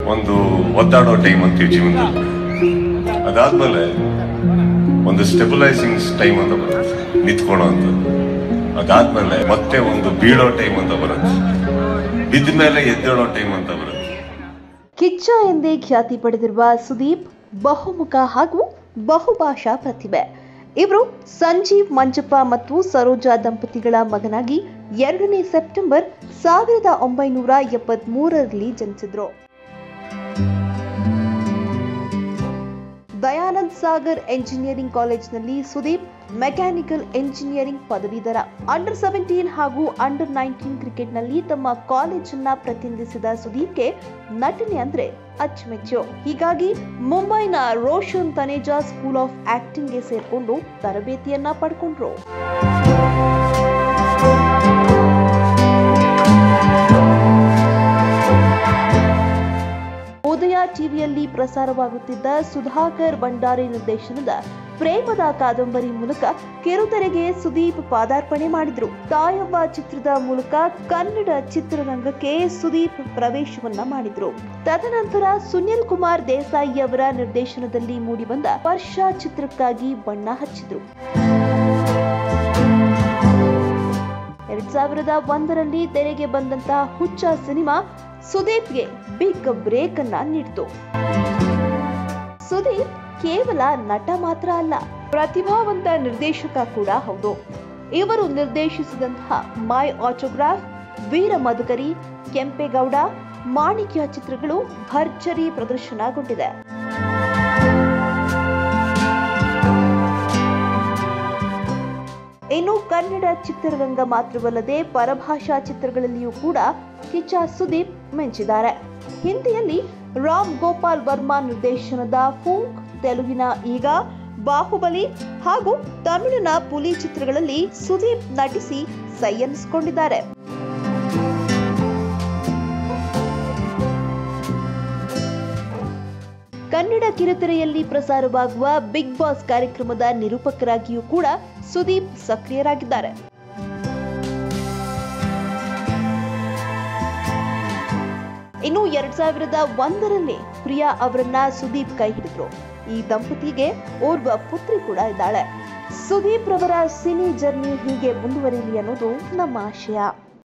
ಒಂದು ಒದ್ದಾಡೋ ಟೈಮ್ ಅಂತೀವಿ ಜೀವನದಲ್ಲಿ ಅದಾದ್ಮೇಲೆ ಒಂದು ಸ್ಟೆಬಿಲೈಸಿಂಗ್ ಟೈಮ್ ಅಂತ ಬರುತ್ತೆ ನಿಂತ್ಕೊಳ್ಳೋ ಅಂಥದ್ದು ಅದಾದ್ಮೇಲೆ ಮತ್ತೆ ಒಂದು ಬೀಳೋ ಟೈಮ್ ಅಂತ ಬರುತ್ತೆ ಬಿದ್ದ ಮೇಲೆ ಎದ್ದೇಳೋ ಟೈಮ್ ಅಂತ ಬರುತ್ತೆ ಕಿಚ್ಚ ಎಂದೇ ಖ್ಯಾತಿ ಪಡೆದಿರುವ ಸುದೀಪ್ ಬಹುಮುಖ ಹಾಗೂ ಬಹುಭಾಷಾ ಪ್ರತಿಭೆ ಇವರು ಸಂಜೀವ್ ಮಂಜಪ್ಪ ಮತ್ತು ಸರೋಜಾ ದಂಪತಿಗಳ ಮಗನಾಗಿ ಎರಡನೇ ಸೆಪ್ಟೆಂಬರ್ ಸಾವಿರದ ಒಂಬೈನೂರ ಎಪ್ಪತ್ತ್ ಮೂರರಲ್ಲಿ ಜನಿಸಿದ್ರು ದಯಾನಂದ್ ಸಾಗರ್ ಎಂಜಿನಿಯರಿಂಗ್ ಕಾಲೇಜಿನಲ್ಲಿ ಸುದೀಪ್ ಮೆಕ್ಯಾನಿಕಲ್ ಎಂಜಿನಿಯರಿಂಗ್ ಪದವೀಧರ ಅಂಡರ್ ಸೆವೆಂಟೀನ್ ಹಾಗೂ ಅಂಡರ್ ನೈನ್ಟೀನ್ ಕ್ರಿಕೆಟ್ನಲ್ಲಿ ತಮ್ಮ ಕಾಲೇಜನ್ನ ಪ್ರತಿನಿಧಿಸಿದ ಸುದೀಪ್ಗೆ ನಟನೆ ಅಂದ್ರೆ ಅಚ್ಚುಮೆಚ್ಚು ಹೀಗಾಗಿ ಮುಂಬೈನ ರೋಷನ್ ತನೇಜಾ ಸ್ಕೂಲ್ ಆಫ್ ಆಕ್ಟಿಂಗ್ಗೆ ಸೇರ್ಕೊಂಡು ತರಬೇತಿಯನ್ನ ಪಡ್ಕೊಂಡ್ರು ಉದಯ ಟಿವಿಯಲ್ಲಿ ಪ್ರಸಾರವಾಗುತ್ತಿದ್ದ ಸುಧಾಕರ್ ಭಂಡಾರಿ ನಿರ್ದೇಶನದ ಪ್ರೇಮದ ಕಾದಂಬರಿ ಮೂಲಕ ಕಿರುತೆರೆಗೆ ಸುದೀಪ್ ಪಾದಾರ್ಪಣೆ ಮಾಡಿದ್ರು ತಾಯವ್ವ ಚಿತ್ರದ ಮೂಲಕ ಕನ್ನಡ ಚಿತ್ರರಂಗಕ್ಕೆ ಸುದೀಪ್ ಪ್ರವೇಶವನ್ನ ಮಾಡಿದ್ರು ತದನಂತರ ಸುನಿಲ್ ಕುಮಾರ್ ದೇಸಾಯಿ ಅವರ ನಿರ್ದೇಶನದಲ್ಲಿ ಮೂಡಿಬಂದ ವರ್ಷ ಚಿತ್ರಕ್ಕಾಗಿ ಬಣ್ಣ ಹಚ್ಚಿದ್ರು ಎರಡ್ ಸಾವಿರದ ಒಂದರಲ್ಲಿ ತೆರೆಗೆ ಬಂದಂತಹ ಹುಚ್ಚ ಸಿನಿಮಾ ಸುದೀಪ್ಗೆ ಬಿಗ್ ಬ್ರೇಕ್ ಅನ್ನ ನೀಡಿತು ಸುದೀಪ್ ಕೇವಲ ನಟ ಮಾತ್ರ ಅಲ್ಲ ಪ್ರತಿಭಾವಂತ ನಿರ್ದೇಶಕ ಕೂಡ ಹೌದು ಇವರು ನಿರ್ದೇಶಿಸಿದಂತಹ ಮೈ ಆಟೋಗ್ರಾಫ್ ವೀರ ಮಧುಕರಿ ಕೆಂಪೇಗೌಡ ಮಾಣಿಕ್ಯ ಚಿತ್ರಗಳು ಭರ್ಜರಿ ಪ್ರದರ್ಶನಗೊಂಡಿದೆ ಇನ್ನು ಕನ್ನಡ ಚಿತ್ರರಂಗ ಮಾತ್ರವಲ್ಲದೆ ಪರಭಾಷಾ ಚಿತ್ರಗಳಲ್ಲಿಯೂ ಕೂಡ ಕಿಚ್ಚ ಸುದೀಪ್ ಮಿಂಚಿದ್ದಾರೆ ಹಿಂದಿಯಲ್ಲಿ ರಾಮ್ ಗೋಪಾಲ್ ವರ್ಮಾ ನಿರ್ದೇಶನದ ಫೂಂಕ್ ತೆಲುಗಿನ ಈಗ ಬಾಹುಬಲಿ ಹಾಗೂ ತಮಿಳಿನ ಪುಲಿ ಚಿತ್ರಗಳಲ್ಲಿ ಸುದೀಪ್ ನಟಿಸಿ ಸೈ ಎನ್ನಿಸಿಕೊಂಡಿದ್ದಾರೆ ಕನ್ನಡ ಕಿರುತೆರೆಯಲ್ಲಿ ಪ್ರಸಾರವಾಗುವ ಬಿಗ್ ಬಾಸ್ ಕಾರ್ಯಕ್ರಮದ ನಿರೂಪಕರಾಗಿಯೂ ಕೂಡ ಸುದೀಪ್ ಸಕ್ರಿಯರಾಗಿದ್ದಾರೆ ಇನ್ನು ಎರಡ್ ಸಾವಿರದ ಒಂದರಲ್ಲಿ ಪ್ರಿಯಾ ಅವರನ್ನ ಸುದೀಪ್ ಕೈ ಹಿಡಿದ್ರು ಈ ದಂಪತಿಗೆ ಓರ್ವ ಪುತ್ರಿ ಕೂಡ ಇದ್ದಾಳೆ ಸುದೀಪ್ ರವರ ಸಿನಿ ಜರ್ನಿ ಹೀಗೆ ಮುಂದುವರಿಯಲಿ ಅನ್ನೋದು ನಮ್ಮ ಆಶಯ